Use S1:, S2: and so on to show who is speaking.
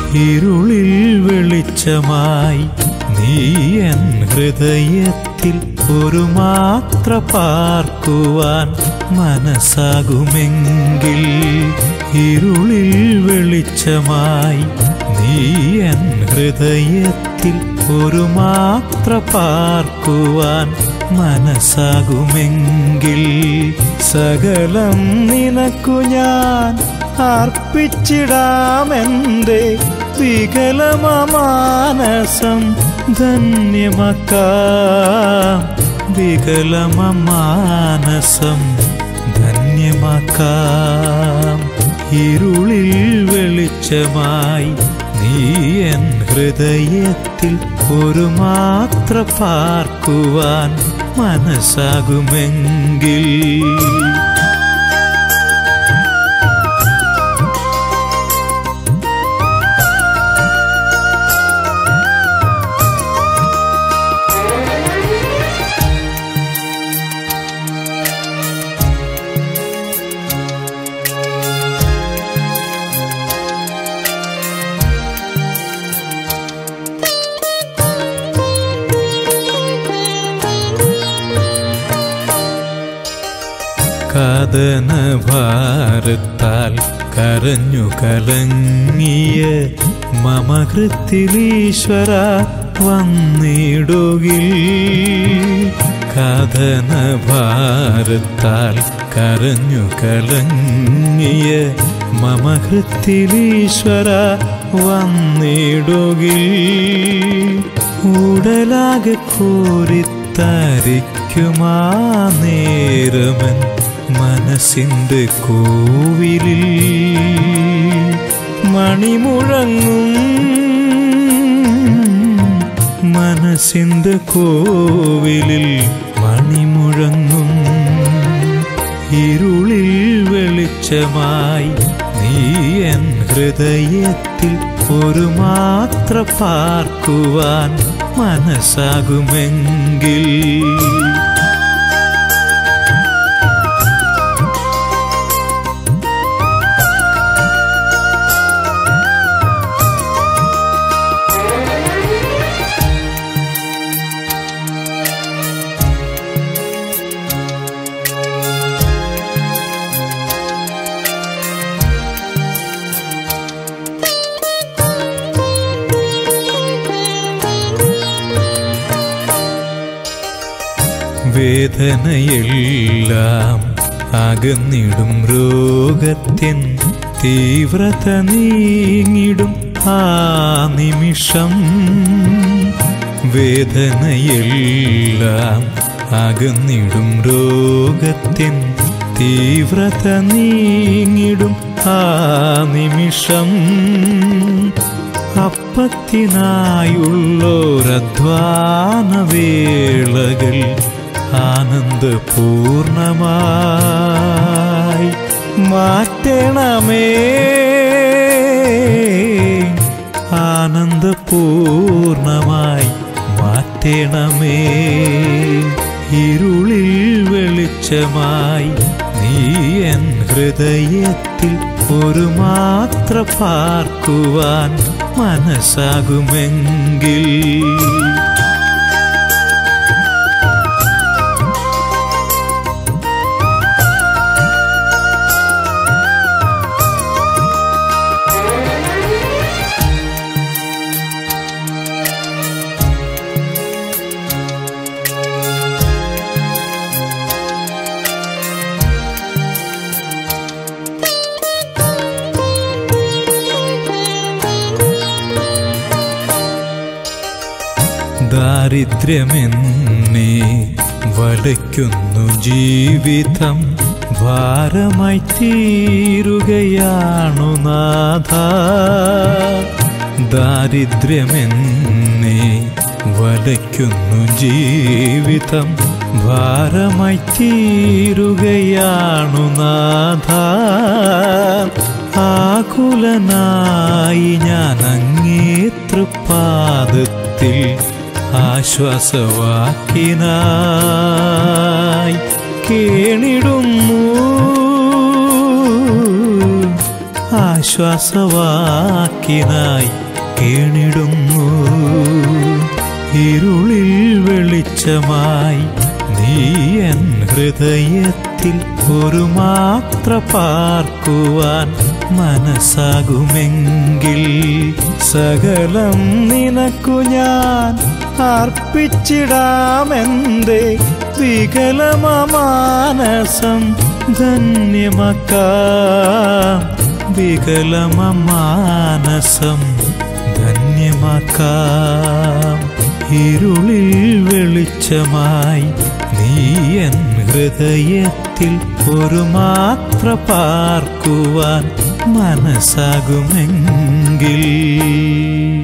S1: ഇരുളിൽ വെളിച്ചമായി നീ എൻ ഹൃദയത്തിൽ ഒരു മാത്ര പാർക്കുവാൻ മനസ്സാകുമെങ്കിൽ ഇരുളിൽ വെളിച്ചമായി നീ എൻ ഹൃദയത്തിൽ ഒരു മാത്ര പാർക്കുവാൻ മനസ്സാകുമെങ്കിൽ സകലം നിനക്കു ഞാൻ അർപ്പിച്ചിടാമെന്റെ വികലമമാനസം ധന്യമാക്കാം വികലമമാനസം ധന്യമാക്കാം ഇരുളിൽ വെളിച്ചമായി നീ എൻ ഹൃദയത്തിൽ ഒരു മാത്ര പാർക്കുവാൻ മനസ്സാകുമെങ്കിൽ കഥന ഭാരത്താൽ കരഞ്ഞു കലങ്ങിയ മമകൃത്തിലീശ്വര വന്നിടുകിൽ കഥന ഭാരത്താൽ കരഞ്ഞു കലങ്ങിയ മമകൃത്തിലീശ്വര വന്നിടുകിൽ ഉടലാകെ കോരിത്തരിക്കുമാ നേരമൻ മനസ്സിൻ്റെ കോവിലിൽ മണിമുഴങ്ങും മനസ്സിൻ്റെ കോവിലിൽ മണിമുഴങ്ങും ഇരുളിൽ വെളിച്ചമായി നീ എൻ ഹൃദയത്തിൽ ഒരു മാത്ര പാർക്കുവാൻ മനസ്സാകുമെങ്കിൽ വേദനയെല്ലാം അകന്നിടും രോഗത്തിൻ തീവ്രത നീങ്ങിടും ആ നിമിഷം വേദനയെല്ലാം അകന്നിടും രോഗത്തിൻ തീവ്രത നീങ്ങിടും ആ നിമിഷം അപ്പത്തിനായുള്ളോരധ്വാന വേളകൾ ആനന്ദപൂർണമായി മാറ്റണമേ ആനന്ദപൂർണമായി മാറ്റണമേ ഇരുളിൽ വെളിച്ചമായി നീ എൻ ഹൃദയത്തിൽ ഒരു മാത്ര പാർക്കുവാൻ മനസ്സാകുമെങ്കിൽ ദാരിദ്ര്യമെന്നെ വലയ്ക്കുന്നു ജീവിതം ഭാരമായി തീരുകയാണു നാഥ ദാരിദ്ര്യമെന്നെ വലയ്ക്കുന്നു ജീവിതം ഭാരമായി തീരുകയാണു നാഥ ആകുലനായി ഞാൻ അങ്ങേ തൃപ്പാദത്തിൽ ആശ്വാസവാക്കിനായി കേണിടുന്നു ആശ്വാസവാക്കിനായി കേണിടുന്നു ഇരുളിൽ വെളിച്ചമായി നീ എൻ ഹൃദയത്തിൽ ഒരു മാത്ര പാർക്കുവാൻ മനസ്സാകുമെങ്കിൽ സകലം നിനക്കു ഞാൻ അർപ്പിച്ചിടാമെന്തേ വികലമമാനസം ധന്യമാക്കാം വികലമമാനസം ധന്യമാക്കാം ഇരുളിൽ വെളിച്ചമായി നീ എൻ ഹൃദയത്തിൽ ഒരു മാത്ര പാർക്കുവാൻ മനസ്സാകുമെങ്കിൽ